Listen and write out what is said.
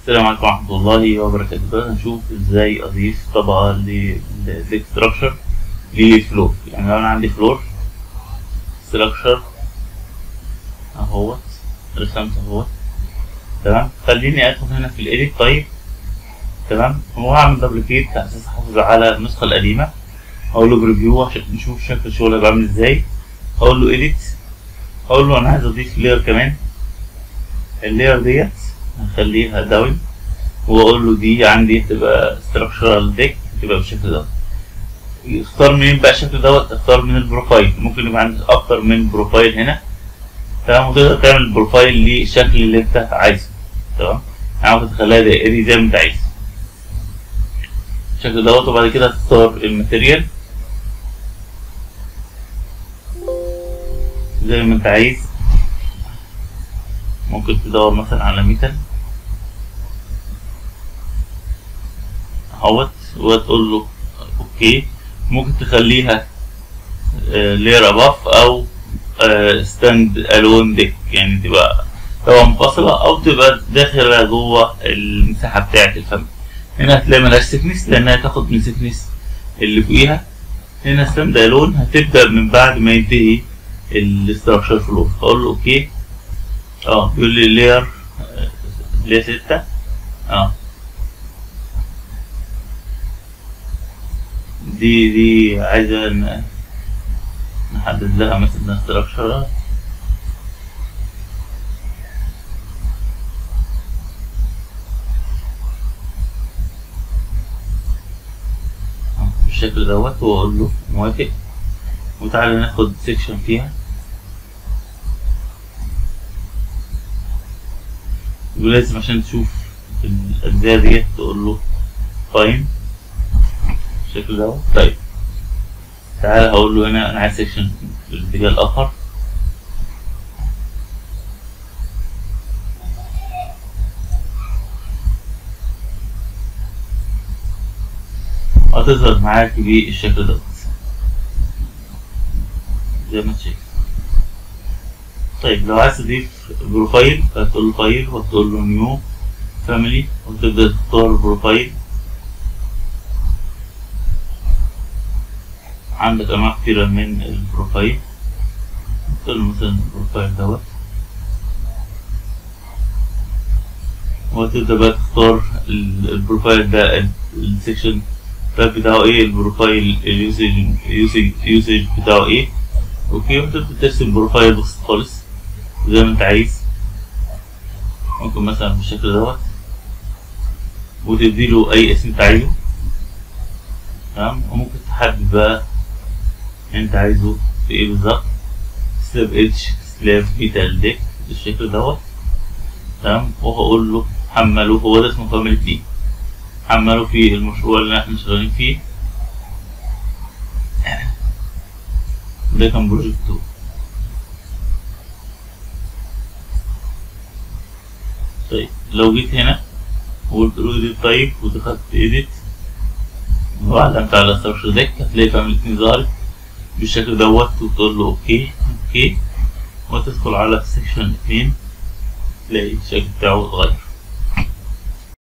السلام عليكم ورحمة الله وبركاته دلوقتي هنشوف ازاي اضيف طبقة للديك ستراكشر لفلور يعني لو انا عندي فلور ستراكشر اهوت رسمت اهوت تمام خليني ادخل هنا في الايديت طيب تمام وهعمل دبليكيت على اساس احافظ على النسخة القديمة اقول له بريفيو عشان نشوف شكل الشغل هيبقى عامل ازاي اقول له ايديت اقول له انا عايز اضيف لير كمان اللاير ديت هخليها داون واقول له دي عندي تبقى structural deck تبقى بالشكل دوت اختار منين بقى الشكل دوت اختار من البروفايل ممكن يبقى عندك اكتر من بروفايل هنا تمام وتقدر تعمل البروفايل للشكل اللي انت عايزه تمام يعني ممكن تخليها دائري زي ما انت عايز الشكل دوت وبعد كده تختار الماتيريال زي ما انت عايز ممكن تدور مثلا على ميتال اهوت وتقول له اوكي ممكن تخليها لير اباف او ستاند الون ديك يعني تبقى تبقى منفصلة او تبقى داخلة جوه المساحة بتاعة الفم هنا هتلاقي ملهاش سكنس لانها تاخد من سكنس اللي فوقيها هنا ستاند الون هتبدأ من بعد ما ينتهي الاستراكشر فلور اقول له اوكي اه بيقول لي لير لير ستة اه دي دي عايزة نحدد لها مثلا استراكشر بالشكل دوت واقول له موافق وتعالى ناخد سيكشن فيها ولازم عشان تشوف الأجزاء ديت تقول له فاين بالشكل دوت طيب تعالى هقول له هنا أنا عايز سيكشن في الاتجاه الآخر هتظهر معاك بالشكل دوت زي ما انت شايف طيب لو عايز تضيف بروفايل هتقول له فايل وتقول له نيو فاميلي وتبدأ تختار بروفايل عندك أنواع كتيرة من البروفايل تقول له مثلا البروفايل دوت وتبدأ بقى تختار البروفايل ده السكشن التايب بتاعه ايه البروفايل اليوسج اليوسج اليوسج بتاعه ايه اوكي وتبدأ ترسم بروفايل بسيط خالص زي ما انت عايز ممكن مثلا بالشكل دوت وتديله اي اسم انت عايزه تمام وممكن تحدد بقى انت عايزه في ايه بالظبط سلاب اتش سلاب بيتال ديك بالشكل دوت تمام وهقول له حمله هو ده اسمه فاميلي تي حمله في المشروع اللي احنا شغالين فيه ده كان بروجكت 2 طيب لو جيت هنا وقلت له ايديت طيب ودخلت ايديت وعلمت على ستراكشر ديك هتلاقي فاميلي اتنين ظهرت بالشكل دوت وتقول له اوكي اوكي وتدخل على سيكشن اتنين تلاقي الشكل بتاعه اتغير